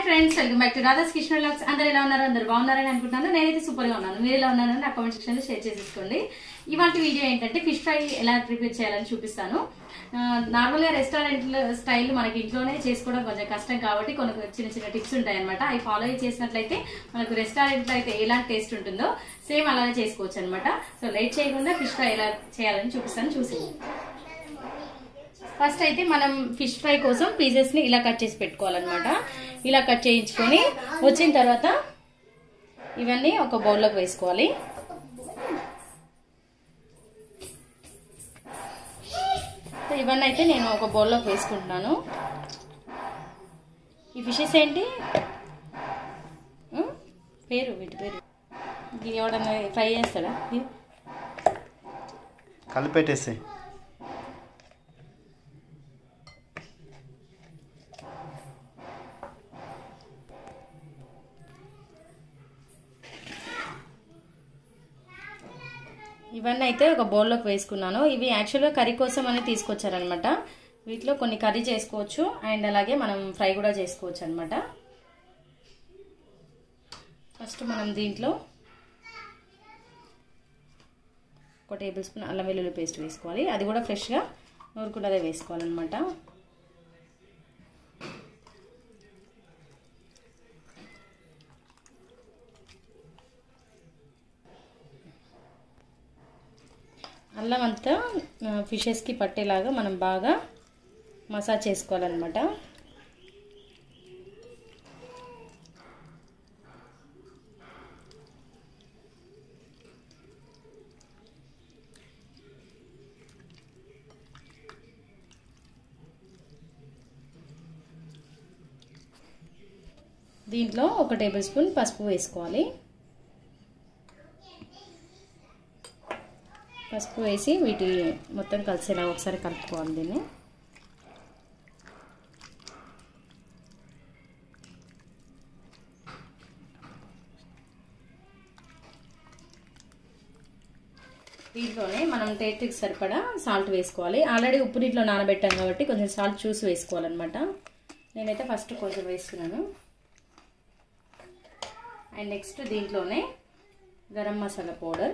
Friends welcome back to Radha's Krishna లాక్స్ అందరు ఎలా ఉన్నారు అందరు బాగున్నారని అనుకుంటున్నాను నేనైతే సూపర్ గా ఉన్నాను మీరు ఎలా ఉన్నారని నా కామెంట్ సెక్షన్ లో షేర్ చేసేసుకోండి ఇవాళ వీడియో ఏంటంటే ఫిష్ ఫ్రై ఎలా ప్రిపేర్ చేయాలని చూపిస్తాను నార్మల్ గా రెస్టారెంట్ స్టైల్ మనకి ఇంట్లోనే చేసుకోవడం కొంచెం కష్టం కాబట్టి కొన్ని చిన్న చిన్న టిప్స్ ఉంటాయి అనమాట అవి ఫాలో చేసినట్లయితే మనకు రెస్టారెంట్ లో అయితే ఎలాంటి టేస్ట్ ఉంటుందో సేమ్ అలానే చేసుకోవచ్చు అనమాట సో లేట్ చేయకుండా ఫిష్ ఫ్రై ఎలా చేయాలని చూపిస్తాను చూసి ఫస్ట్ అయితే మనం ఫిష్ ఫ్రై కోసం పీసెస్ ని ఇలా కట్ చేసి పెట్టుకోవాలన్నమాట ఇలా కట్ చేయించుకొని వచ్చిన తర్వాత ఇవన్నీ ఒక బౌల్లోకి వేసుకోవాలి సో ఇవన్నీ అయితే నేను ఒక బౌల్లోకి వేసుకుంటున్నాను ఈ ఫిషెస్ ఏంటి ఉం? పేరు వీటి పేరు ఇది ఎవడన్నా ఫ్రై చేస్తాడా ఇది కలిపెట్టేసి ఇవన్నీ అయితే ఒక బౌల్లోకి వేసుకున్నాను ఇవి యాక్చువల్గా కర్రీ కోసం అని తీసుకొచ్చారనమాట వీటిలో కొన్ని కర్రీ చేసుకోవచ్చు అండ్ అలాగే మనం ఫ్రై కూడా చేసుకోవచ్చు అనమాట ఫస్ట్ మనం దీంట్లో ఒక టేబుల్ స్పూన్ అల్లం వెల్లుల్లి పేస్ట్ వేసుకోవాలి అది కూడా ఫ్రెష్గా నూరుకున్నదే వేసుకోవాలన్నమాట అల్లం అంతా ఫిషెస్కి పట్టేలాగా మనం బాగా మసాజ్ చేసుకోవాలన్నమాట దీంట్లో ఒక టేబుల్ స్పూన్ పసుపు వేసుకోవాలి పసుపు వేసి వీటి మొత్తం కలిసేలా ఒకసారి కలుపుకోవాలి దీన్ని దీంట్లోనే మనం టేస్ట్కి సరిపడా సాల్ట్ వేసుకోవాలి ఆల్రెడీ ఉప్పు నీటిలో నానబెట్టాం కాబట్టి కొంచెం సాల్ట్ చూసి వేసుకోవాలన్నమాట నేనైతే ఫస్ట్ కొంచెం వేసుకున్నాను అండ్ నెక్స్ట్ దీంట్లోనే గరం మసాలా పౌడర్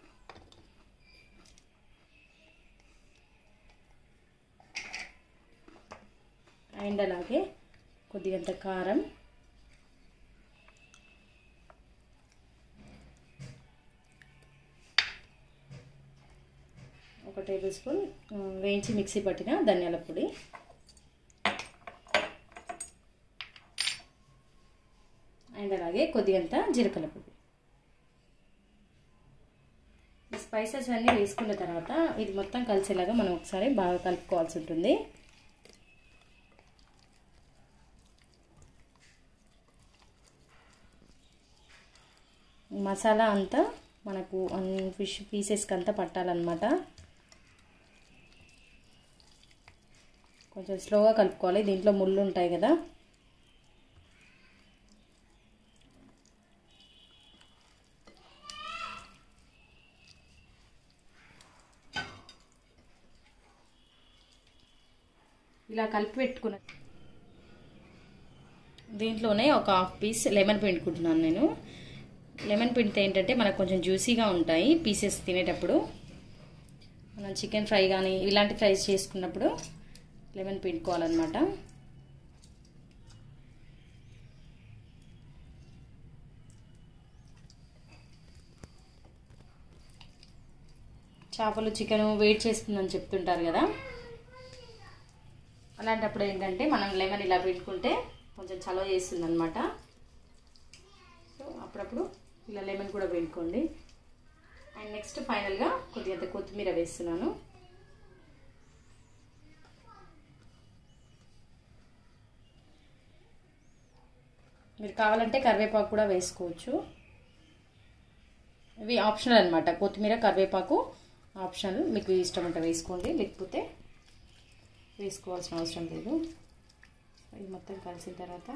అండ్ అలాగే కొద్దిగంత కారం ఒక టేబుల్ స్పూన్ వేయించి మిక్సీ పట్టిన ధనియాల పొడి అండ్ అలాగే కొద్దిగంత జీలకర్ర పొడి ఈ స్పైసెస్ అన్నీ వేసుకున్న తర్వాత ఇది మొత్తం కలిసేలాగా మనం ఒకసారి బాగా కలుపుకోవాల్సి ఉంటుంది మసాలా అంతా మనకు ఫిష్ పీసెస్కి అంతా పట్టాలన్నమాట కొంచెం స్లోగా కలుపుకోవాలి దీంట్లో ముళ్ళు ఉంటాయి కదా ఇలా కలిపి పెట్టుకున్న దీంట్లోనే ఒక హాఫ్ పీస్ లెమన్ పిండుకుంటున్నాను నేను లెమన్ పిండితే ఏంటంటే మనకు కొంచెం జ్యూసీగా ఉంటాయి పీసెస్ తినేటప్పుడు మనం చికెన్ ఫ్రై కానీ ఇలాంటి ఫ్రైస్ చేసుకున్నప్పుడు లెమన్ పిండుకోవాలన్నమాట చేపలు చికెన్ వెయిట్ చేస్తుందని చెప్తుంటారు కదా అలాంటప్పుడు ఏంటంటే మనం లెమన్ ఇలా పిండుకుంటే కొంచెం చలవ చేస్తుంది అనమాట సో అప్పుడప్పుడు ఇలా లెమన్ కూడా పిండుకోండి అండ్ నెక్స్ట్ ఫైనల్గా కొద్దిగా కొత్తిమీర వేస్తున్నాను మీరు కావాలంటే కరివేపాకు కూడా వేసుకోవచ్చు ఇవి ఆప్షనల్ అనమాట కొత్తిమీర కరివేపాకు ఆప్షనల్ మీకు ఇష్టం ఉంటే వేసుకోండి లేకపోతే వేసుకోవాల్సిన అవసరం లేదు ఇది మొత్తం కలిసిన తర్వాత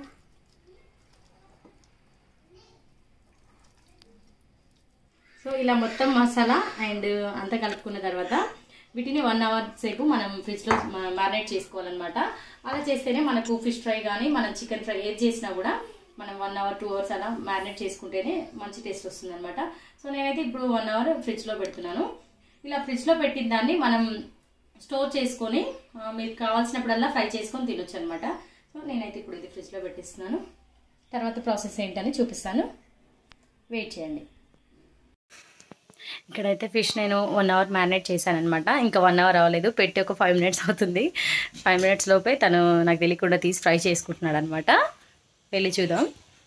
సో ఇలా మొత్తం మసాలా అండ్ అంతా కలుపుకున్న తర్వాత వీటిని వన్ అవర్ సేపు మనం ఫ్రిడ్జ్లో మ్యారినేట్ చేసుకోవాలన్నమాట అలా చేస్తేనే మనకు ఫిష్ ఫ్రై కానీ మనం చికెన్ ఫ్రై ఏది చేసినా కూడా మనం వన్ అవర్ టూ అవర్స్ అలా మ్యారినేట్ చేసుకుంటేనే మంచి టేస్ట్ వస్తుంది అనమాట సో నేనైతే ఇప్పుడు వన్ అవర్ ఫ్రిడ్జ్లో పెడుతున్నాను ఇలా ఫ్రిడ్జ్లో పెట్టిన దాన్ని మనం స్టోర్ చేసుకొని ఆ, మీకు కావాల్సినప్పుడల్లా ఫ్రై చేసుకొని తినొచ్చు అనమాట సో నేనైతే ఇప్పుడు ఇది ఫ్రిడ్జ్లో పెట్టిస్తున్నాను తర్వాత ప్రాసెస్ ఏంటని చూపిస్తాను వెయిట్ చేయండి ఇక్కడైతే ఫిష్ నేను వన్ అవర్ మ్యారినేట్ చేశాను అనమాట ఇంకా వన్ అవర్ అవ్వలేదు పెట్టి ఒక ఫైవ్ మినిట్స్ అవుతుంది ఫైవ్ మినిట్స్ లోపే తను నాకు తెలియకుండా తీసి ఫ్రై చేసుకుంటున్నాడు అనమాట వెళ్ళి చూద్దాం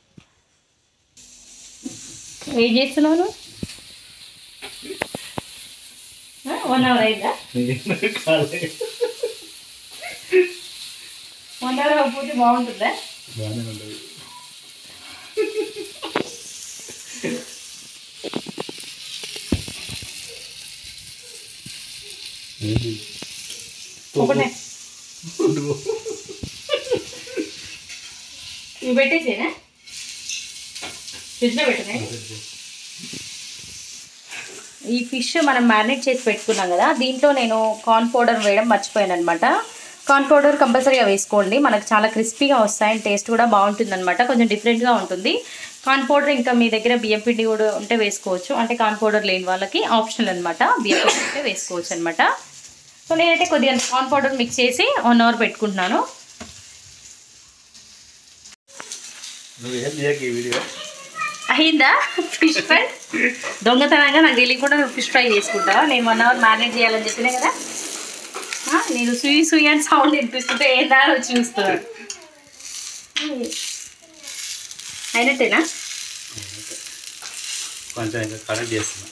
ఏం చేస్తున్నావు వన్ అవర్ అయిందా వన్ అవర్ అవ్వకపోతే బాగుంటుందా బాగానే ఉంటుంది ఏంటి? ఒకటే ఉండు. ఇవి పెట్టేసేనా ఫ్రిడ్జ్లో పెట్టనే ఈ ఫిష్ మనం మ్యారినేట్ చేసి పెట్టుకున్నాం కదా దీంట్లో నేను కార్న్ పౌడర్ వేయడం మర్చిపోయాను అనమాట కార్న్ పౌడర్ కంపల్సరీగా వేసుకోండి మనకు చాలా క్రిస్పీగా వస్తాయి అండ్ టేస్ట్ కూడా బాగుంటుంది అనమాట కొంచెం డిఫరెంట్గా ఉంటుంది కార్న్ పౌడర్ ఇంకా మీ దగ్గర బియ్యం పిండి కూడా ఉంటే వేసుకోవచ్చు అంటే కార్న్ పౌడర్ లేని వాళ్ళకి ఆప్షనల్ అనమాట బియ్యం పిండి ఉంటే వేసుకోవచ్చు అనమాట సో నేనైతే కొద్దిగా కార్న్ పౌడర్ మిక్స్ చేసి వన్ అవర్ పెట్టుకుంటున్నాను నువ్వేం చేయకు ఈ వీడియో అయిందా ఫిష్ ఫ్రై దొంగతనంగా నాకు తెలియకుండా నువ్వు ఫిష్ ఫ్రై చేసుకుంటావా నేను వన్ అవర్ మ్యారినేట్ చేయాలని చెప్పినా కదా ఆ, నేను సుయి సుయి అని సౌండ్ వినిపిస్తుంటే ఏందా అని వచ్చి చూస్తున్నాను అయినట్టేనా కొంచెం ఇంకా కనెక్ట్ చేస్తున్నా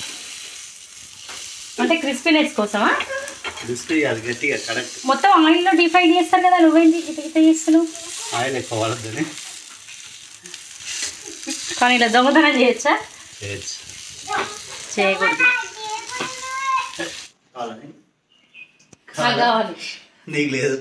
అంటే క్రిస్పీనెస్ కోసమా క్రిస్పీ అది గట్టిగా కనెక్ట్ మొత్తం ఆయిల్లో డీప్ ఫ్రై చేస్తారు కదా నువ్వేంటి ఇట ఇట చేస్తున్నావు ఆయిల్ ఎక్కువ పడద్దని కానీ ఇలా దొంగతనం చేయొచ్చా చేయొచ్చు చేయకూడదు కావాలని నాకు కావాలి నీకు లేదు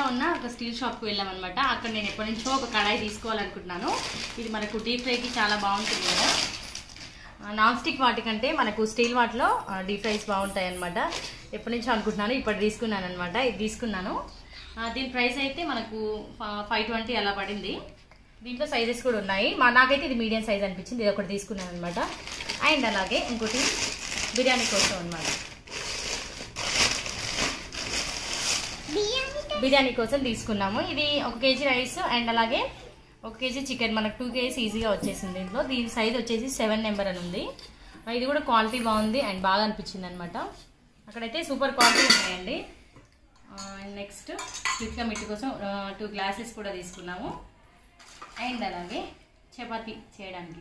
ఉన్న ఒక స్టీల్ షాప్కి వెళ్ళాం అనమాట అక్కడ నేను ఎప్పటి నుంచో ఒక కడాయి తీసుకోవాలనుకుంటున్నాను ఇది మనకు డీప్ ఫ్రైకి చాలా బాగుంటుంది కదా నాన్ స్టిక్ వాటికంటే మనకు స్టీల్ వాటిలో డీప్ ఫ్రైస్ బాగుంటాయి అనమాట ఎప్పటి నుంచో అనుకుంటున్నాను ఇప్పుడు తీసుకున్నాను అనమాట ఇది తీసుకున్నాను ఆ, దీని ప్రైస్ అయితే మనకు ఫైవ్ ట్వంటీ అలా పడింది దీంట్లో సైజెస్ కూడా ఉన్నాయి మా నాకైతే ఇది మీడియం సైజ్ అనిపించింది ఇది ఒకటి తీసుకున్నాను అనమాట అండ్ అలాగే ఇంకోటి బిర్యానీ కోసం అనమాట బిర్యానీ కోసం తీసుకున్నాము ఇది ఒక కేజీ రైస్ అండ్ అలాగే ఒక కేజీ చికెన్ మనకు టూ కేజీస్ ఈజీగా వచ్చేసింది దీంట్లో దీని సైజ్ వచ్చేసి సెవెన్ నెంబర్ అని ఉంది ఆ, ఇది కూడా క్వాలిటీ బాగుంది అండ్ బాగా అనిపించింది అనమాట అక్కడైతే సూపర్ క్వాలిటీ ఉన్నాయండి నెక్స్ట్ క్విక్గా మిట్టు కోసం టూ గ్లాసెస్ కూడా తీసుకున్నాము అండ్ అలాగే చపాతీ చేయడానికి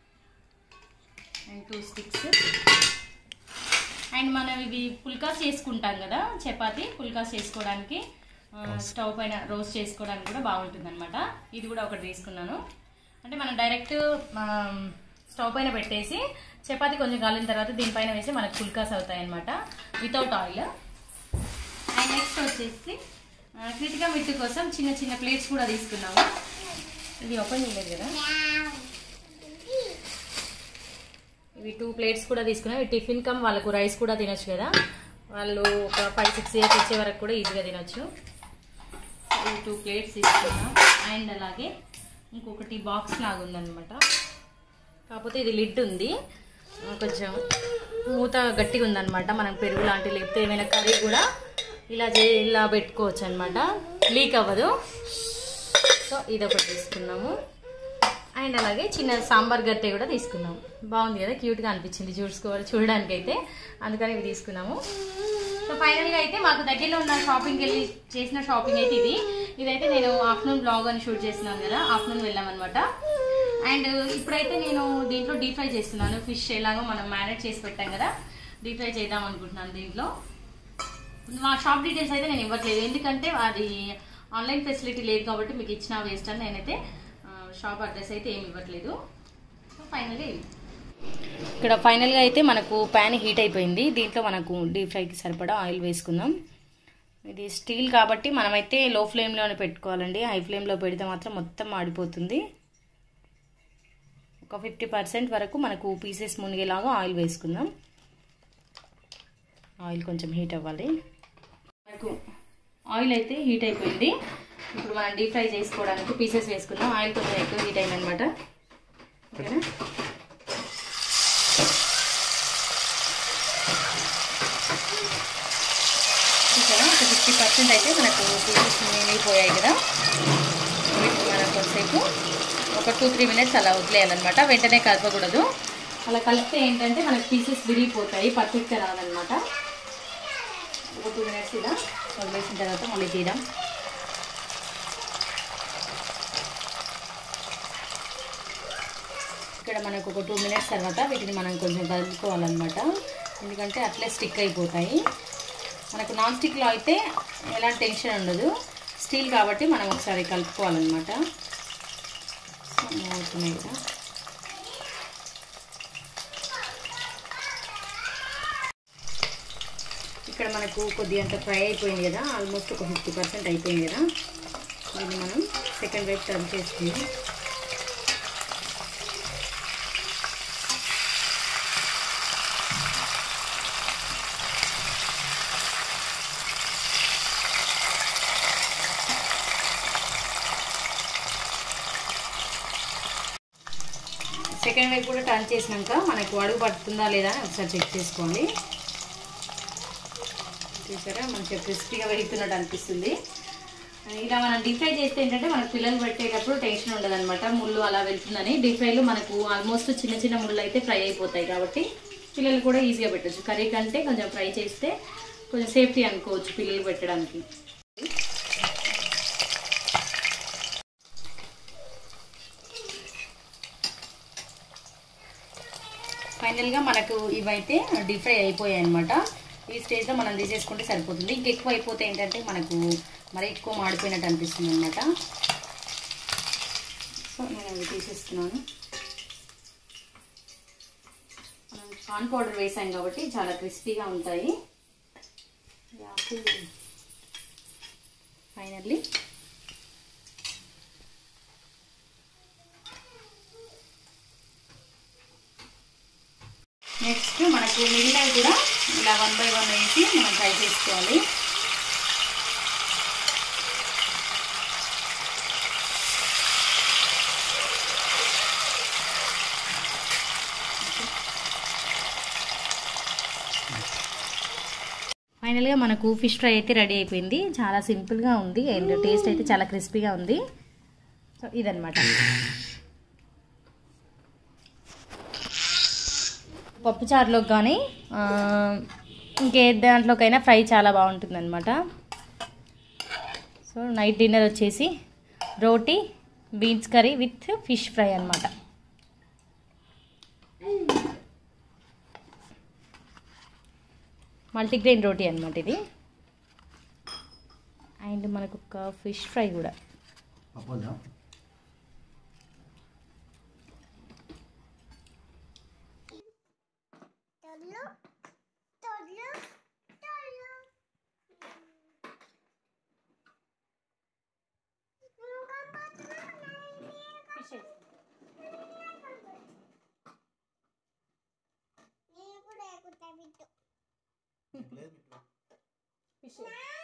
అండ్ టూ స్టిక్స్ అండ్ మనం ఇవి పుల్కాస్ చేసుకుంటాం కదా చపాతి పుల్కాస్ చేసుకోవడానికి ఆ, స్టవ్ పైన రోస్ట్ చేసుకోవడానికి కూడా బాగుంటుంది అనమాట ఇది కూడా ఒకటి తీసుకున్నాను అంటే మనం డైరెక్ట్ ఆ, స్టవ్ పైన పెట్టేసి చపాతి కొంచెం కాలిన తర్వాత దీనిపైన వేసి మనకు పుల్కాస్ అవుతాయి అనమాట వితౌట్ ఆయిల్ అండ్ నెక్స్ట్ వచ్చేసి ఆ, క్రిటికా మిట్టు కోసం చిన్న చిన్న ప్లేట్స్ కూడా తీసుకున్నాము ఇది ఓపెన్ చేయలేదు కదా ఇవి టూ ప్లేట్స్ కూడా తీసుకున్నాం ఇవి టిఫిన్ కమ్ వాళ్ళకు రైస్ కూడా తినొచ్చు కదా వాళ్ళు ఒక ఫైవ్ సిక్స్ ఇయర్స్ వచ్చే వరకు కూడా ఈజీగా తినొచ్చు ఈ టూ ప్లేట్స్ తీసుకున్నాం అండ్ అలాగే ఇంకొకటి బాక్స్ లాగా ఉందన్నమాట కాకపోతే ఇది లిడ్ ఉంది ఆ, కొంచెం మూత గట్టిగా ఉందన్నమాట మనం పెరుగు లాంటి లేకపోతే ఏమైనా కర్రీ కూడా ఇలా చే ఇలా పెట్టుకోవచ్చు అనమాట లీక్ అవ్వదు సో ఇది ఒకటి తీసుకున్నాము అండ్ అలాగే చిన్న సాంబార్ గట్టె కూడా తీసుకున్నాం బాగుంది కదా క్యూట్గా అనిపించింది చూసుకోవాలి చూడడానికి అయితే అందుకని ఇవి తీసుకున్నాము సో ఫైనల్గా అయితే మాకు దగ్గరలో ఉన్న షాపింగ్కి వెళ్ళి చేసిన షాపింగ్ అయితే ఇది ఇదైతే నేను ఆఫ్టర్నూన్ బ్లాగ్ అని షూట్ చేస్తున్నాను కదా ఆఫ్టర్నూన్ వెళ్ళామన్నమాట అండ్ ఇప్పుడైతే నేను దీంట్లో డీప్ ఫ్రై చేస్తున్నాను ఫిష్ ఎలాగో మనం మేనేజ్ చేసి పెట్టాం కదా డీప్ ఫ్రై చేద్దాం అనుకుంటున్నాను దీంట్లో మా షాప్ డీటెయిల్స్ అయితే నేను ఇవ్వట్లేదు ఎందుకంటే అది ఆన్లైన్ ఫెసిలిటీ లేదు కాబట్టి మీకు ఇచ్చిన వేస్ట్ అని నేనైతే ఆ, షాప్ అడ్రస్ అయితే ఏమి ఇవ్వట్లేదు సో ఫైనల్లీ ఇక్కడ ఫైనల్గా అయితే మనకు ప్యాన్ హీట్ అయిపోయింది దీంట్లో మనకు డీప్ ఫ్రైకి సరిపడా ఆయిల్ వేసుకుందాం ఇది స్టీల్ కాబట్టి మనమైతే లో ఫ్లేమ్లోనే పెట్టుకోవాలండి హై ఫ్లేమ్లో పెడితే మాత్రం మొత్తం మాడిపోతుంది ఒక ఫిఫ్టీ పర్సెంట్ వరకు మనకు పీసెస్ మునిగేలాగా ఆయిల్ వేసుకుందాం ఆయిల్ కొంచెం హీట్ అవ్వాలి మనకు ఆయిల్ అయితే హీట్ అయిపోయింది ఇప్పుడు మనం డీప్ ఫ్రై చేసుకోవడానికి పీసెస్ వేసుకుందాం ఆయిల్ కొంచెం ఎక్కువ హీట్ అయిందనమాట ఓకేనా చూసారా ఒక ఫిఫ్టీ పర్సెంట్ అయితే మనకు పీసెస్ మిగిలిపోయాయి కదా వీటిని మనం కొంతసేపు ఒక టూ త్రీ మినిట్స్ అలా వదిలేయాలన్నమాట వెంటనే కలపకూడదు అలా కలిపితే ఏంటంటే మనకి పీసెస్ విరిగిపోతాయి పర్ఫెక్ట్గా రాదనమాట ఒక టూ మినిట్స్ ఇలా వదిలేసిన తర్వాత మళ్ళీ తీయడం ఇక్కడ మనకు ఒక టూ మినిట్స్ తర్వాత వీటిని మనం కొంచెం కలుపుకోవాలన్నమాట ఎందుకంటే అట్లే స్టిక్ అయిపోతాయి మనకు నాన్ స్టిక్లో అయితే ఎలాంటి టెన్షన్ ఉండదు స్టీల్ కాబట్టి మనం ఒకసారి కలుపుకోవాలన్నమాట సో అవుతున్నాయి కదా ఇక్కడ మనకు కొద్దిగా అంత ఫ్రై అయిపోయింది కదా ఆల్మోస్ట్ ఒక ఫిఫ్టీ పర్సెంట్ అయిపోయింది కదా దీన్ని మనం సెకండ్ వైపు టర్న్ చేసుకుందాం సెకండ్ వైపు కూడా టర్న్ చేసినాక మనకు అడుగు పడుతుందా లేదా అని ఒకసారి చెక్ చేసుకోండి చూసారా మంచిగా క్రిస్పీగా వేగుతున్నట్టు అనిపిస్తుంది ఇలా మనం డీప్ ఫ్రై చేస్తే ఏంటంటే మనకు పిల్లలు పెట్టేటప్పుడు టెన్షన్ ఉండదు అనమాట ముళ్ళు అలా వెళ్తుందని డీప్ ఫ్రైలో మనకు ఆల్మోస్ట్ చిన్న చిన్న ముళ్ళు అయితే ఫ్రై అయిపోతాయి కాబట్టి పిల్లలు కూడా ఈజీగా పెట్టచ్చు కర్రీ కంటే కొంచెం ఫ్రై చేస్తే కొంచెం సేఫ్టీ అనుకోవచ్చు పిల్లలు పెట్టడానికి ఫైనల్గా మనకు ఇవైతే డీప్ ఫ్రై అయిపోయాయి అనమాట ఈ స్టేజ్లో మనం తీసేసుకుంటే సరిపోతుంది ఇంకెక్కువ అయిపోతే ఏంటంటే మనకు మరి ఎక్కువ మాడిపోయినట్టు అనిపిస్తుంది అనమాట సో నేను అవి తీసేస్తున్నాను మనం కార్న్ పౌడర్ వేసాం కాబట్టి చాలా క్రిస్పీగా ఉంటాయి ఫైనల్లీ నెక్స్ట్ మనకు మిగిలినవి కూడా ఇలా వన్ బై వన్ వేసి మనం ఫ్రై చేసుకోవాలి ఫైనల్గా మనకు ఫిష్ ఫ్రై అయితే రెడీ అయిపోయింది చాలా సింపుల్గా ఉంది అండ్ టేస్ట్ అయితే చాలా క్రిస్పీగా ఉంది సో ఇదనమాట పప్పుచారులోకి కానీ ఆ, ఇంకే దాంట్లోకైనా ఫ్రై చాలా బాగుంటుంది అనమాట సో నైట్ డిన్నర్ వచ్చేసి roti beans curry with fish fry అనమాట మల్టీగ్రెయిన్ రోటీ అనమాట ఇది అండ్ మనకు ఒక ఫిష్ ఫ్రై కూడా అపోదా ఫిష్